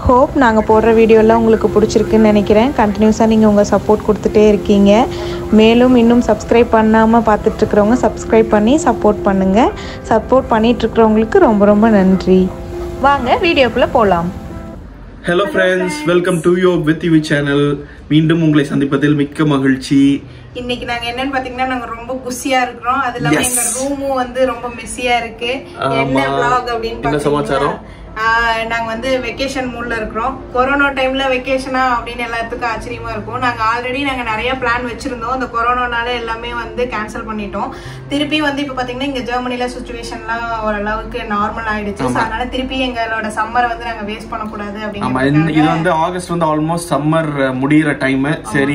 Hope நாங்கள் போடுற வீடியோலாம் உங்களுக்கு பிடிச்சிருக்குன்னு நினைக்கிறேன் கண்டினியூஸாக நீங்கள் உங்கள் சப்போர்ட் கொடுத்துட்டே இருக்கீங்க மேலும் இன்னும் சப்ஸ்கிரைப் பண்ணாமல் பார்த்துட்ருக்குறவங்க சப்ஸ்கிரைப் பண்ணி சப்போர்ட் பண்ணுங்கள் சப்போர்ட் பண்ணிகிட்ருக்கிறவங்களுக்கு ரொம்ப ரொம்ப நன்றி வாங்க வீடியோக்குள்ளே போகலாம் hello friends welcome to yo with you channel மீண்டும் உங்களை சந்திப்பதில் மிக்க மகிழ்ச்சி இன்னைக்கு நாங்க என்னன்னு பாத்தீங்கன்னா நாங்க ரொம்ப குஷியா இருக்கிறோம் அது இல்லாம Yes. எங்க ரூமும் வந்து ரொம்ப மெஸ்ஸியா இருக்கு ஆமா. என்ன vlog அப்படின்னு என்ன பாத்தீங்கன்னா, சமாச்சாரம்? ஆஹ், நாங்க வந்து வெக்கேஷன் மூட்ல இருக்கிறோம் கொரோனா டைம்ல வெக்கேஷனா அப்படின்னு எல்லாத்துக்கும் ஆச்சரியமா இருக்கும் நாங்க ஆல்ரெடி நாங்க நிறைய பிளான் வச்சிருந்தோம் இந்த கொரோனானால எல்லாமே வந்து கேன்சல் பண்ணிட்டோம் திருப்பி வந்து இப்ப பாத்தீங்கன்னா இங்க ஜெர்மனில சுச்சுவேஷன்லாம் ஓரளவுக்கு நார்மல் ஆயிடுச்சு So, அதனால திருப்பி எங்களோட சம்மரை வந்து நாங்க வேஸ்ட் பண்ணக்கூடாது ஆமா இந்த- இது அப்படிங்கிறதுக்காக வந்து ஆகஸ்ட் வந்து ஆல்மோஸ்ட் சம்மர் முடியிற டைம் சரி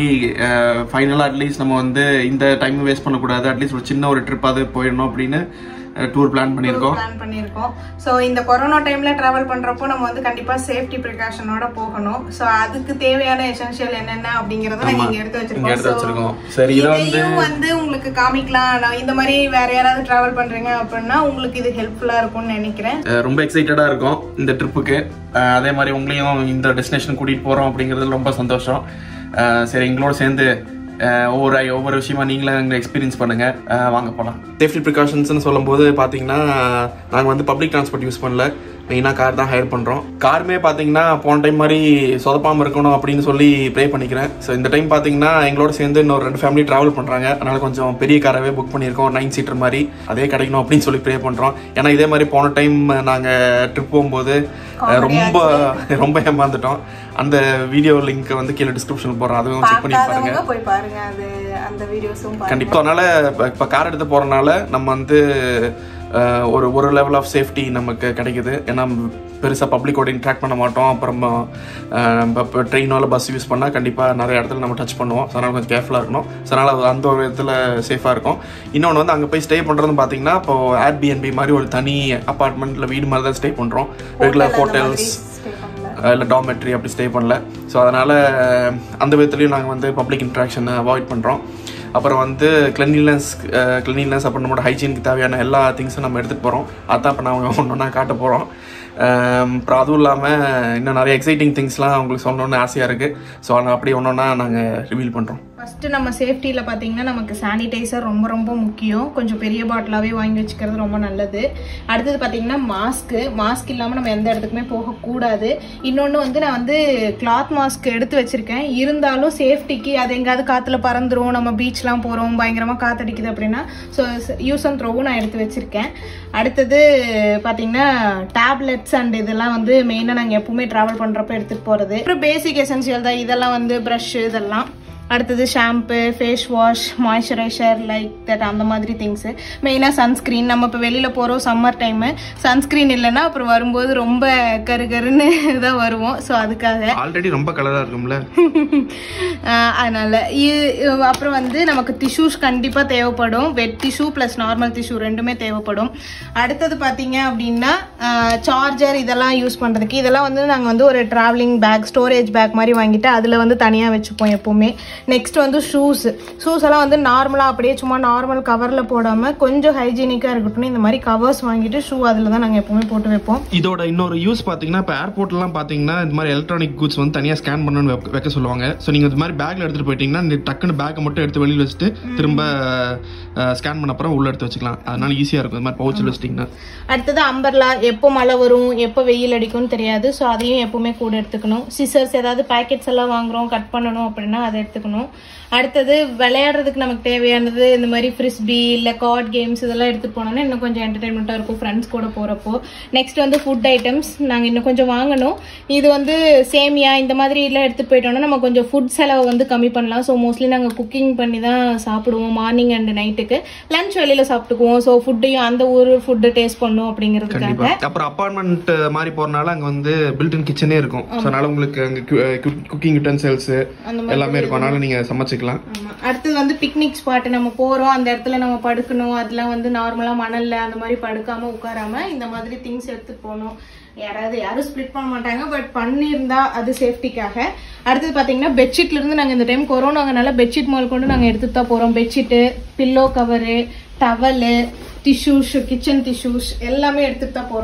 ஃபைனலா அட்லீஸ்ட் நம்ம வந்து இந்த டைம் வேஸ்ட் பண்ணக்கூடாது அட்லீஸ்ட் ஒரு சின்ன ஒரு ட்ரிப் அது போயிடணும் அப்படின்னு டூர் பிளான் பண்ணியிருக்கோம் பிளான் பண்ணியிருக்கோம் ஸோ இந்த கொரோனா டைம்ல டிராவல் பண்றப்போ நம்ம வந்து கண்டிப்பா சேஃப்டி ப்ரிகாஷனோட போகணும் ஸோ அதுக்கு தேவையான எசென்ஷியல் என்னென்ன அப்படிங்கறத நாங்க இங்க எடுத்து இங்க எடுத்து வச்சிருக்கோம் வச்சிருக்கோம் சரி So, இதை வந்து இதையும் வந்து உங்களுக்கு காமிக்கலாம் நான் இந்த மாதிரி வேற யாராவது டிராவல் பண்றீங்க அப்படின்னா உங்களுக்கு இது ஹெல்ப்ஃபுல்லா இருக்கும்னு நினைக்கிறேன் அஹ், ரொம்ப எக்ஸைட்டடா இருக்கும் இந்த ட்ரிப்புக்கு அதே மாதிரி உங்களையும் இந்த டெஸ்டினேஷன் கூட்டிட்டு போறோம் அப்படிங்கிறது ரொம்ப சந்தோஷம் அஹ், சரி எங்களோட சேர்ந்து அஹ், ஒவ்வொரு ஒவ்வொரு விஷயமா நீங்களும் எங்களை எக்ஸ்பீரியன்ஸ் பண்ணுங்க அஹ், வாங்க போகலாம் சேஃப்டி ப்ரிகாஷன்ஸ்னு சொல்லும்போது பார்த்தீங்கன்னா நாங்கள் வந்து பப்ளிக் டிரான்ஸ்போர்ட் யூஸ் பண்ணல மெயினாக கார் தான் ஹையர் பண்ணுறோம் காருமே பார்த்தீங்கன்னா போன டைம் மாதிரி சொதப்பாமல் இருக்கணும் அப்படின்னு சொல்லி ப்ரே பண்ணிக்கிறேன் ஸோ இந்த டைம் பார்த்தீங்கன்னா எங்களோட சேர்ந்து இன்னொரு ரெண்டு ஃபேமிலி ட்ராவல் பண்ணுறாங்க அதனால கொஞ்சம் பெரிய காராகவே புக் பண்ணியிருக்கோம் நைன் சீட்டர் மாதிரி அதே கிடைக்கணும் அப்படின்னு சொல்லி ப்ரே பண்ணுறோம் ஏன்னா இதே மாதிரி போன டைம் நாங்கள் ட்ரிப் போகும்போது அஹ், ரொம்ப ரொம்ப ஏமாந்துட்டோம் அந்த வீடியோ லிங்க் வந்து கீழே டிஸ்கிரிப்ஷன் போடுறோம் அதுவும் செக் பண்ணி பாருங்க பார்க்காதவங்க போய் பாருங்க அது அந்த வீடியோஸும் கண்டிப்பா அதனால இப்ப- இப்ப கார் எடுத்து போறனால நம்ம வந்து அஹ், ஒரு ஒரு லெவல் ஆஃப் சேஃப்டி நமக்கு கிடைக்குது ஏன்னா பெருசா பப்ளிக்கோட இன்ட்ராக்ட் பண்ண மாட்டோம் அப்புறமா இப்போ ட்ரெயினால பஸ் யூஸ் பண்ணால் கண்டிப்பாக நிறைய இடத்துல நம்ம டச் பண்ணுவோம் ஸோ அதனால கொஞ்சம் கேர்ஃபுல்லாக இருக்கணும் ஸோ அதனால அது அந்த ஒரு விதத்தில் சேஃபாக இருக்கும் இன்னொன்று வந்து அங்கே போய் ஸ்டே பண்ணுறதுன்னு பார்த்தீங்கன்னா இப்போ ஏர்பிஎன்பி மாதிரி ஒரு தனி அப்பார்ட்மெண்ட்டில் வீடு மாதிரி தான் ஸ்டே பண்ணுறோம் ரெகுலர் ஹோட்டல்ஸ் இல்லை டாமெட்ரி அப்படி ஸ்டே பண்ணல ஸோ அதனால் அந்த விதத்துலையும் நாங்கள் வந்து பப்ளிக் இன்ட்ராக்ஷனை அவாய்ட் பண்ணுறோம் அப்புறம் வந்து கிளென்லினஸ் கிளென்லினஸ் அப்புறம் நம்மளோட ஹைஜீனுக்கு தேவையான எல்லா திங்ஸும் நம்ம எடுத்துகிட்டு போகிறோம் அதான் இப்போ நான் ஒன்று ஒன்றா காட்ட போகிறோம் அப்புறம் அதுவும் இல்லாமல் இன்னும் நிறைய எக்ஸைட்டிங் திங்ஸ்லாம் உங்களுக்கு சொல்லணும்னு ஆசையாக இருக்குது ஸோ அதை அப்படியே ஒன்று ஒன்றா நாங்கள் ரிவீல் பண்ணுறோம் ஃபர்ஸ்ட் நம்ம சேஃப்டியில் பார்த்தீங்கன்னா நமக்கு சானிடைசர் ரொம்ப ரொம்ப முக்கியம் கொஞ்சம் பெரிய பாட்டிலாகவே வாங்கி வச்சுக்கிறது ரொம்ப நல்லது அடுத்தது பார்த்தீங்கன்னா மாஸ்க்கு மாஸ்க் இல்லாமல் நம்ம எந்த இடத்துக்குமே போகக்கூடாது இன்னொன்று வந்து நான் வந்து கிளாத் மாஸ்க் எடுத்து வச்சிருக்கேன் இருந்தாலும் சேஃப்டிக்கு அது எங்கேயாவது காற்றுல பறந்துரும் நம்ம பீச்லாம் போகிறோம் பயங்கரமாக காத்தடிக்குது அப்படின்னா ஸோ யூஸ் அண்ட் த்ரோவும் நான் எடுத்து வச்சிருக்கேன் அடுத்தது பார்த்தீங்கன்னா டேப்லெட்ஸ் அண்ட் இதெல்லாம் வந்து மெயினாக நாங்கள் எப்பவுமே ட்ராவல் பண்ணுறப்ப எடுத்துகிட்டு போகிறது அப்புறம் பேசிக் எசென்சியல் தான் இதெல்லாம் வந்து ப்ரஷ் இதெல்லாம் அடுத்தது shampoo face wash moisturizer like that அந்த மாதிரி திங்ஸு மெயினாக சன்ஸ்க்ரீன் நம்ம இப்போ வெளியில் போகிறோம் சம்மர் டைமு சன்ஸ்க்ரீன் இல்லைன்னா அப்புறம் வரும்போது ரொம்ப கரு கருன்னு தான் வருவோம் ஸோ அதுக்காக ஆல்ரெடி ரொம்ப கலராக இருக்கும்ல ஆஹ் அதனால இ- இ- அப்புறம் வந்து நமக்கு டிஷ்யூஸ் கண்டிப்பாக தேவைப்படும் wet tissue plus normal tissue ரெண்டுமே தேவைப்படும் அடுத்தது பார்த்தீங்க அப்படின்னா சார்ஜர் இதெல்லாம் யூஸ் பண்ணுறதுக்கு இதெல்லாம் வந்து நாங்கள் வந்து ஒரு ட்ராவலிங் பேக் ஸ்டோரேஜ் பேக் மாதிரி வாங்கிட்டு அதில் வந்து தனியாக வச்சுப்போம் எப்போவுமே நெக்ஸ்ட் வந்து ஷூஸ் ஷூஸ் எல்லாம் வந்து நார்மலாக அப்படியே சும்மா நார்மல் கவரில் போடாமல் கொஞ்சம் ஹைஜீனிக்காக இருக்கட்டும்னு இந்த மாதிரி கவர்ஸ் வாங்கிட்டு ஷூ அதில் தான் நாங்கள் எப்போவுமே போட்டு வைப்போம் இதோட இன்னொரு யூஸ் பார்த்தீங்கன்னா இப்போ ஏர்போர்ட்லாம் பார்த்தீங்கன்னா இந்த மாதிரி எலக்ட்ரானிக் குட்ஸ் வந்து தனியாக ஸ்கேன் பண்ணணும்னு வைக்க- வைக்க சொல்லுவாங்க ஸோ நீங்கள் இந்த மாதிரி பேக்கில் எடுத்துகிட்டு போயிட்டீங்கன்னா இந்த டக்குன்னு பேக்கை மட்டும் எடுத்து வெளியில் வச்சுட்டு திரும்ப ஸ்கேன் பண்ண அப்புறம் உள்ள எடுத்து வச்சுக்கலாம் அதனால ஈஸியாக இருக்கும் இந்த மாதிரி பவுச்சில் வச்சிட்டிங்கன்னா அடுத்தது அம்பர்லா எப்போ மழை வரும் எப்போ வெயில் அடிக்கும்னு தெரியாது ஸோ அதையும் எப்பவுமே கூட எடுத்துக்கணும் சிசர்ஸ் ஏதாவது பேக்கெட்ஸ் எல்லாம் வாங்குறோம் கட் பண்ணணும் அப்படின்னா அதை எடுத்துக்கணும் அடுத்தது விளையாடுறதுக்கு நமக்கு தேவையானது இந்த மாதிரி ஃப்ரிஸ்பி இல்லை கார்ட் கேம்ஸ் இதெல்லாம் எடுத்துட்டு போனோம்னா இன்னும் கொஞ்சம் என்டர்டைன்மெண்ட்டாக இருக்கும் ஃப்ரெண்ட்ஸ் கூட போகிறப்போ நெக்ஸ்ட் வந்து ஃபுட் ஐட்டம்ஸ் நாங்கள் இன்னும் கொஞ்சம் வாங்கணும் இது வந்து சேமியா இந்த மாதிரி எல்லாம் எடுத்துட்டு போயிட்டோம்னா நம்ம கொஞ்சம் ஃபுட் செலவை வந்து கம்மி பண்ணலாம் ஸோ மோஸ்ட்லி நாங்கள் குக்கிங் பண்ணி தான் சாப்பிடுவோம் மார்னிங் அண்ட் நைட்டுக்கு லஞ்ச் வெளியில சாப்பிட்டுக்குவோம் ஸோ ஃபுட்டையும் அந்த ஊர் ஃபுட்டு டேஸ்ட் பண்ணும் அப்படிங்கிறதுக்காக கண்டிப்பா அப்புறம் அப்பார்ட்மெண்ட் மாதிரி போறனால அங்க வந்து பில்டின் கிச்சனே இருக்கும் ஸோ அதனால உங்களுக்கு அங்க குக்கிங் யூட்டன்சில்ஸ் எல்லாமே இருக்கும் அதனால நீங்க சமைச்சுக்கலாம் ஆமா. அடுத்தது வந்து பிக்னிக் ஸ்பாட் நம்ம போறோம் அந்த இடத்துல நம்ம படுக்கணும் அதெல்லாம் வந்து நார்மலா மணல்ல அந்த மாதிரி படுக்காம உட்காராம இந்த மாதிரி திங்ஸ் எடுத்துட்டு போகணும் யாராவது யாரும் ஸ்ப்ளிட் பண்ண மாட்டாங்க பட் பண்ணியிருந்தா அது சேஃப்டிக்காக அடுத்தது பாத்தீங்கன்னா பெட்ஷீட்ல இருந்து நாங்க இந்த டைம் கொரோனாங்கனால பெட்ஷீட் முதல் கொண்டு நாங்க எடுத்துட்டு தான் போறோம் bedsheet pillow cover towel tissues kitchen tissues எல்லாமே எடுத்துட்டு தான் போறோம்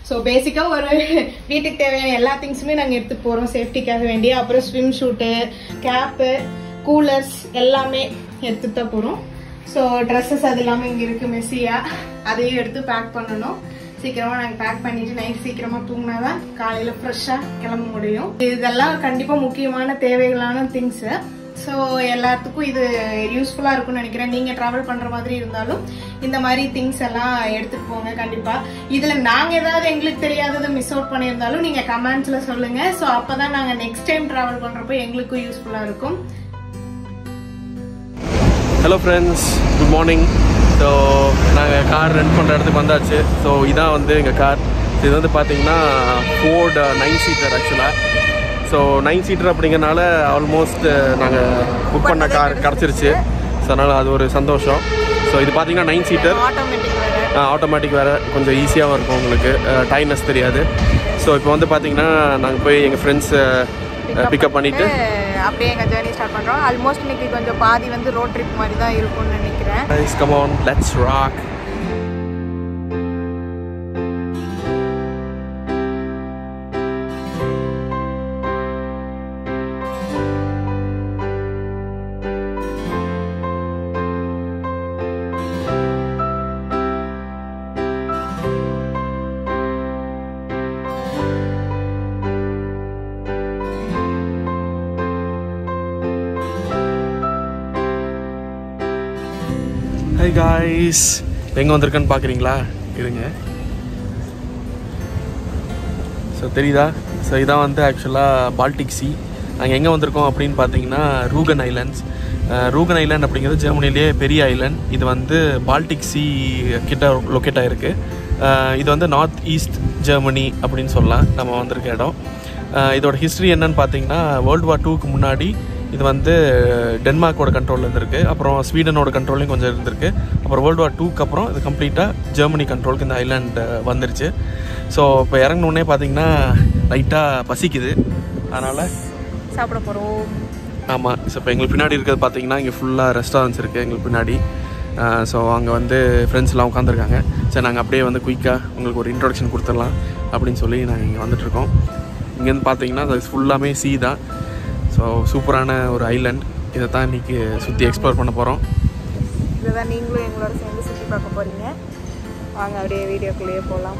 ஸோ பேசிக்காக ஒரு வீட்டுக்கு தேவையான எல்லா திங்ஸுமே நாங்கள் எடுத்துகிட்டு போகிறோம் சேஃப்டிக்காக வேண்டி அப்புறம் ஸ்விம் ஷூட்டு கேப்பு கூலர்ஸ் எல்லாமே எடுத்துகிட்டு தான் போகிறோம் ஸோ ட்ரெஸ்ஸஸ் அது எல்லாமே இங்கே இருக்குது மெஸ்ஸியாக அதையும் எடுத்து பேக் பண்ணணும் சீக்கிரமா நாங்கள் பேக் பண்ணிட்டு நைட் சீக்கிரமா தூங்கினாதான் காலையில ஃப்ரெஷ்ஷாக கிளம்ப முடியும் இதெல்லாம் கண்டிப்பா முக்கியமான தேவைகளான திங்ஸ் ஸோ எல்லாத்துக்கும் இது யூஸ்ஃபுல்லாக இருக்கும்னு நினைக்கிறேன் நீங்கள் ட்ராவல் பண்ணுற மாதிரி இருந்தாலும் இந்த மாதிரி திங்ஸ் எல்லாம் எடுத்துகிட்டு போங்க கண்டிப்பாக இதில் நாங்கள் ஏதாவது எங்களுக்கு தெரியாததை மிஸ் அவுட் பண்ணியிருந்தாலும் நீங்கள் கமெண்ட்ஸில் சொல்லுங்கள் ஸோ அப்போ தான் நாங்கள் நெக்ஸ்ட் டைம் ட்ராவல் பண்ணுறப்போ எங்களுக்கும் யூஸ்ஃபுல்லாக இருக்கும் hello friends good morning so நாங்கள் கார் ரெண்ட் பண்ணுற இடத்துக்கு வந்தாச்சு ஸோ இதான் வந்து எங்கள் கார் இது வந்து பார்த்தீங்கன்னா ஃபோர்டு நைன் சீட்டர் ஆக்சுவலாக ஸோ நைன் சீட்டர் அப்படிங்கறனால ஆல்மோஸ்ட் நாங்கள் புக் பண்ண கார் கிடச்சிருச்சு ஸோ அதனால் அது ஒரு சந்தோஷம் ஸோ இது பார்த்தீங்கன்னா நைன் சீட்டர் ஆட்டோமேட்டிக் வேறு ஆட்டோமேட்டிக் வேறு கொஞ்சம் ஈஸியாகவும் இருக்கும் உங்களுக்கு டைம்னஸ் தெரியாது ஸோ இப்போ வந்து பார்த்தீங்கன்னா நாங்கள் போய் எங்கள் ஃப்ரெண்ட்ஸை பிக்கப் பண்ணிவிட்டு அப்படியே எங்கள் ஜேர்னி ஸ்டார்ட் பண்ணுறோம் ஆல்மோஸ்ட் இன்னைக்கு கொஞ்சம் பாதி வந்து ரோட் ட்ரிப் மாதிரி தான் இருக்கும்னு நினைக்கிறேன் Guys, come on, let's rock. Hi guys எங்கே வந்திருக்கேன்னு பார்க்குறீங்களா இருங்க ஸோ தெரியுதா ஸோ இதான் வந்து ஆக்சுவலாக பால்டிக் சி நாங்கள் எங்கே வந்திருக்கோம் அப்படின்னு பார்த்தீங்கன்னா ரூகன் ஐலண்ட்ஸ் ரூகன் ஐலாண்ட் அப்படிங்கிறது ஜெர்மனிலேயே பெரிய ஐலண்ட் இது வந்து பால்டிக் சி கிட்ட லொக்கேட் ஆகிருக்கு இது வந்து நார்த் ஈஸ்ட் ஜெர்மனி அப்படின்னு சொல்லலாம் நம்ம வந்திருக்க இடம் அஹ் இதோட ஹிஸ்ட்ரி என்னன்னு பார்த்தீங்கன்னா வேர்ல்டு வார் டூக்கு முன்னாடி இது வந்து டென்மார்க்கோட கண்ட்ரோலில் இருந்திருக்கு அப்புறம் ஸ்வீடனோட கண்ட்ரோலையும் கொஞ்சம் இருந்திருக்கு அப்புறம் வேர்ல்டு வார் டூக்கு அப்புறம் இது கம்ப்ளீட்டாக ஜெர்மனி கண்ட்ரோலுக்கு இந்த ஐலாண்ட் வந்துருச்சு ஸோ இப்போ இறங்கினோடனே பார்த்தீங்கன்னா லைட்டாக பசிக்குது அதனால் சாப்பிட போகிறோம் ஆமாம் ஸோ இப்போ எங்களுக்கு பின்னாடி இருக்கிறது பார்த்தீங்கன்னா இங்கே ஃபுல்லாக ரெஸ்டாரண்ட்ஸ் இருக்குது எங்களுக்கு பின்னாடி ஸோ அங்கே வந்து ஃப்ரெண்ட்ஸ் எல்லாம் உட்காந்துருக்காங்க சரி நாங்கள் அப்படியே வந்து குயிக்காக உங்களுக்கு ஒரு இன்ட்ரொடக்ஷன் கொடுத்துடலாம் அப்படின்னு சொல்லி நாங்கள் இங்கே வந்துட்டுருக்கோம் இங்கேருந்து பார்த்தீங்கன்னா அது ஃபுல்லாமே சீ தான் ஸோ சூப்பரான ஒரு ஐலண்ட் இதை தான் இன்றைக்கி சுற்றி எக்ஸ்ப்ளோர் பண்ண போகிறோம் இதை தான் நீங்களும் எங்களோட சேர்ந்து சுற்றி பார்க்க போகிறீங்க வாங்க அப்படியே வீடியோக்குள்ளேயே போகலாம்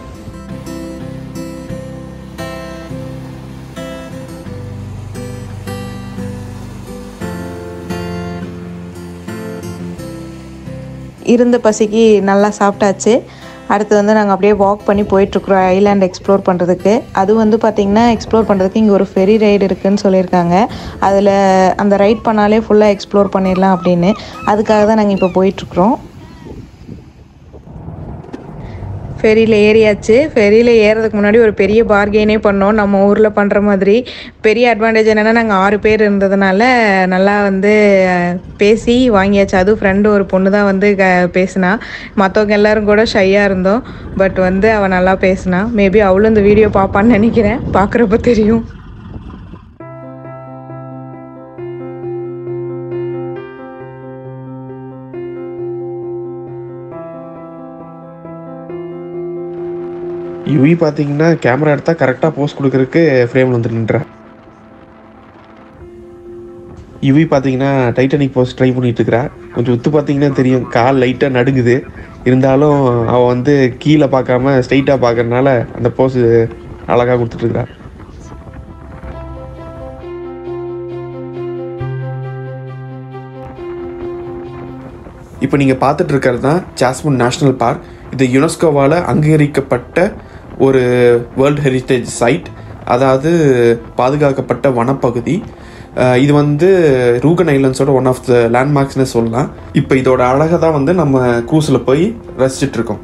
இருந்த பசிக்கு நல்லா சாப்பிட்டாச்சு அடுத்து வந்து நாங்கள் அப்படியே வாக் பண்ணி போயிட்டுருக்குறோம் ஐலாண்ட் எக்ஸ்ப்ளோர் பண்ணுறதுக்கு அது வந்து பார்த்திங்கன்னா எக்ஸ்ப்ளோர் பண்ணுறதுக்கு இங்கே ஒரு ஃபெரி ரைடு இருக்குதுன்னு சொல்லியிருக்காங்க அதில் அந்த ரைட் பண்ணாலே ஃபுல்லாக எக்ஸ்ப்ளோர் பண்ணிடலாம் அப்படின்னு அதுக்காக தான் நாங்கள் இப்போ போயிட்டுருக்குறோம் ஃபெரியில் ஏறியாச்சு ஃபெரியில் ஏறதுக்கு முன்னாடி ஒரு பெரிய பார்கெயினே பண்ணோம் நம்ம ஊரில் பண்ணுற மாதிரி பெரிய அட்வான்டேஜ் என்னென்னா நாங்கள் ஆறு பேர் இருந்ததுனால நல்லா வந்து அஹ், பேசி வாங்கியாச்சு அதுவும் ஃப்ரெண்டு ஒரு பொண்ணு தான் வந்து க பேசினா மற்றவங்க எல்லாரும் கூட ஷையாக இருந்தோம் பட் வந்து அவள் நல்லா பேசினா மேபி அவளும் இந்த வீடியோ பார்ப்பான்னு நினைக்கிறேன் பார்க்குறப்ப தெரியும் யுவி பார்த்தீங்கன்னா கேமரா எடுத்தால் கரெக்டாக போஸ்ட் கொடுக்கறதுக்கு ஃப்ரேமில் வந்து நின்றா யுவி பார்த்தீங்கன்னா டைட்டானிக் போஸ்ட் ட்ரை பண்ணிட்டு இருக்கிறா கொஞ்சம் உத்து பார்த்தீங்கன்னா தெரியும் கால் லைட்டாக நடுங்குது இருந்தாலும் அவள் வந்து கீழே பார்க்காம ஸ்ட்ரைட்டாக பார்க்கறனால அந்த போஸ் அழகாக கொடுத்துட்ருக்குறா இப்போ நீங்கள் பார்த்துட்டு இருக்கிறது தான் ஜாஸ்மின் நேஷ்னல் பார்க் இது யுனெஸ்கோவால் அங்கீகரிக்கப்பட்ட ஒரு வேர்ல்ட் ஹெரிட்டேஜ் சைட் அதாவது பாதுகாக்கப்பட்ட வனப்பகுதி அஹ் இது வந்து ரூகன் ஐலண்ட்ஸோட ஒன் ஆஃப் த லேண்ட்மார்க்ஸ்னு சொல்லலாம் இப்போ இதோட அழகை தான் வந்து நம்ம க்ரூஸில் போய் ரசிச்சிட்டு இருக்கோம்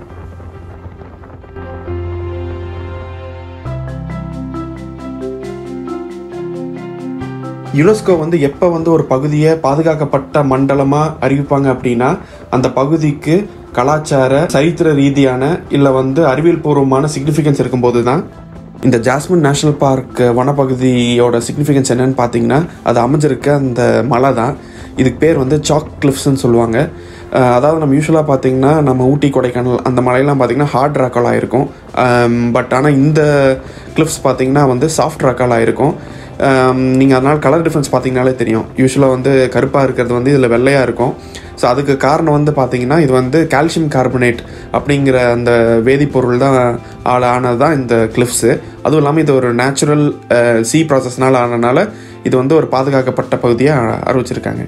யுனெஸ்கோ வந்து எப்போ வந்து ஒரு பகுதியை பாதுகாக்கப்பட்ட மண்டலமாக அறிவிப்பாங்க அப்படின்னா அந்த பகுதிக்கு கலாச்சார சரித்திர ரீதியான இல்லை வந்து அறிவியல் பூர்வமான சிக்னிஃபிகன்ஸ் இருக்கும்போது தான் இந்த ஜாஸ்மின் நேஷனல் பார்க் வனப்பகுதியோட சிக்னிஃபிகன்ஸ் என்னன்னு பார்த்தீங்கன்னா அது அமைஞ்சிருக்க அந்த மலை தான் இதுக்கு பேர் வந்து சாக் கிளிஃப்ஸ்ன்னு சொல்லுவாங்க அஹ் அதாவது நம்ம யூஸ்வலாக பார்த்தீங்கன்னா நம்ம ஊட்டி கொடைக்கானல் அந்த மலையெல்லாம் பார்த்தீங்கன்னா ஹார்ட் ராக்கலாக இருக்கும் பட் ஆனால் இந்த கிளிஃப்ஸ் பார்த்தீங்கன்னா வந்து சாஃப்ட் ராக்கலாக இருக்கும் நீங்கள் அதனால் கலர் டிஃப்ரென்ஸ் பார்த்தீங்கனாலே தெரியும் யூஸ்வலாக வந்து கருப்பாக இருக்கிறது வந்து இதில் வெள்ளையாக இருக்கும் ஸோ அதுக்கு காரணம் வந்து பார்த்தீங்கன்னா இது வந்து கால்சியம் கார்பனேட் அப்படிங்கிற அந்த வேதிப்பொருள் தான் ஆள் ஆனது தான் இந்த கிளிஃப்ஸு அதுவும் இல்லாமல் இது ஒரு நேச்சுரல் சி ப்ராசஸ்னால் ஆனதுனால இது வந்து ஒரு பாதுகாக்கப்பட்ட பகுதியாக அறிவிச்சிருக்காங்க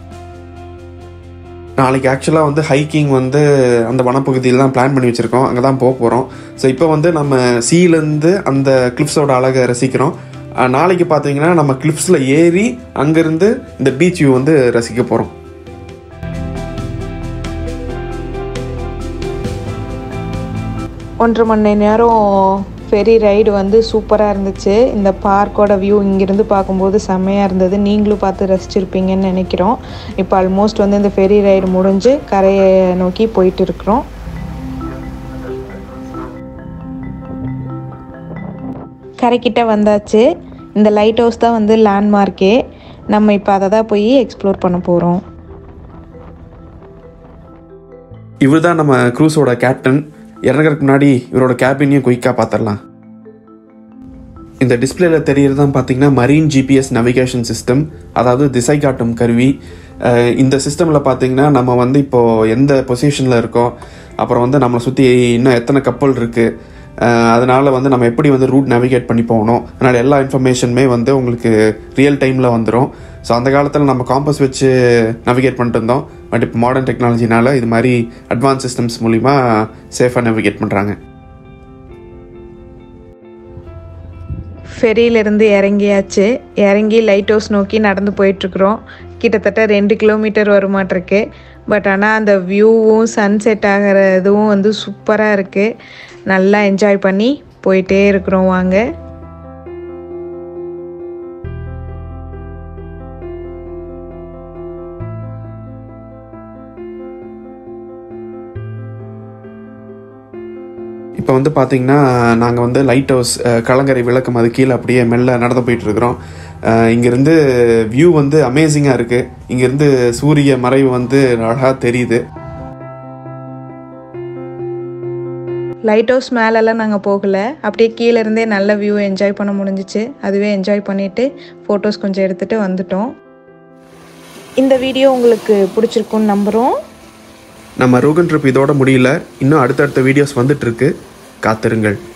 நாளைக்கு ஆக்சுவலாக வந்து ஹைக்கிங் வந்து அந்த வனப்பகுதியில் தான் பிளான் பண்ணி வச்சுருக்கோம் அங்கே தான் போக போகிறோம் ஸோ இப்போ வந்து நம்ம சீலேருந்து அந்த கிளிப்ஸோட அழகை ரசிக்கிறோம் அஹ் நாளைக்கு பார்த்தீங்கன்னா நம்ம கிளிப்ஸில் ஏறி அங்கேருந்து இந்த பீச் வியூ வந்து ரசிக்க போகிறோம் ஒன்றரை மணி நேரம் ஃபெரி ரைடு வந்து சூப்பராக இருந்துச்சு இந்த பார்க்கோட வியூ இங்கேருந்து பார்க்கும்போது செம்மையாக இருந்தது நீங்களும் பார்த்து ரசிச்சிருப்பீங்கன்னு நினைக்கிறோம் இப்போ ஆல்மோஸ்ட் வந்து இந்த ஃபெரி ரைடு முடிஞ்சு கரையை நோக்கி போயிட்டு இருக்கிறோம் கரைக்கிட்ட வந்தாச்சு இந்த லைட் ஹவுஸ் தான் வந்து லேண்ட்மார்க்கே நம்ம இப்போ அதை தான் போய் எக்ஸ்ப்ளோர் பண்ண போகிறோம் இவர் தான் நம்ம க்ரூஸோட கேப்டன் இறங்குறதுக்கு முன்னாடி இவரோட கேபினையும் குயிக்காக பார்த்துடலாம் இந்த டிஸ்பிளேல தெரியறது தான் பார்த்தீங்கன்னா மரீன் ஜிபிஎஸ் நவிகேஷன் சிஸ்டம் அதாவது திசை காட்டும் கருவி அஹ் இந்த சிஸ்டமில் பார்த்தீங்கன்னா நம்ம வந்து இப்போது எந்த பொசிஷனில் இருக்கோம் அப்புறம் வந்து நம்மளை சுற்றி இன்னும் எத்தனை கப்பல் இருக்குது அதனால் வந்து நம்ம எப்படி வந்து ரூட் நேவிகேட் பண்ணி போகணும் அதனால் எல்லா இன்ஃபர்மேஷனுமே வந்து உங்களுக்கு ரியல் டைமில் வந்துடும் ஸோ அந்த காலத்தில் நம்ம காம்பஸ் வச்சு நேவிகேட் பண்ணிட்டு இருந்தோம் பட் இப்போ மாடர்ன் டெக்னாலஜினால இது மாதிரி அட்வான்ஸ் சிஸ்டம்ஸ் மூலிமா சேஃபாக நேவிகேட் பண்ணுறாங்க ஃபெரியிலேருந்து இறங்கியாச்சு இறங்கி லைட் ஹவுஸ் நோக்கி நடந்து போயிட்டுருக்குறோம் கிட்டத்தட்ட ரெண்டு கிலோமீட்டர் வருமாட்டிருக்கு பட் ஆனால் அந்த வியூவும் சன்செட் ஆகிற இதுவும் வந்து சூப்பராக இருக்குது நல்லா என்ஜாய் பண்ணி போயிட்டே இருக்கிறோம் வாங்க இப்போ வந்து பார்த்தீங்கன்னா நாங்கள் வந்து லைட் ஹவுஸ் அஹ், கலங்கரை விளக்கம் அது கீழே அப்படியே மெல்ல நடந்து போயிட்டு இருக்கிறோம் அஹ், இங்கிருந்து வியூ வந்து அமேசிங்காக இருக்குது இங்கேருந்து சூரிய மறைவு வந்து அழகாக தெரியுது லைட் ஹவுஸ் மேலெல்லாம் நாங்கள் போகலை அப்படியே கீழே இருந்தே நல்ல வியூ என்ஜாய் பண்ண முடிஞ்சிச்சு அதுவே என்ஜாய் பண்ணிவிட்டு ஃபோட்டோஸ் கொஞ்சம் எடுத்துகிட்டு வந்துட்டோம் இந்த வீடியோ உங்களுக்கு பிடிச்சிருக்குன்னு நம்புகிறோம் நம்ம ரோகன் ட்ரிப் இதோட முடியல இன்னும் அடுத்தடுத்த வீடியோஸ் வந்துட்டு இருக்கு காத்திருங்கள்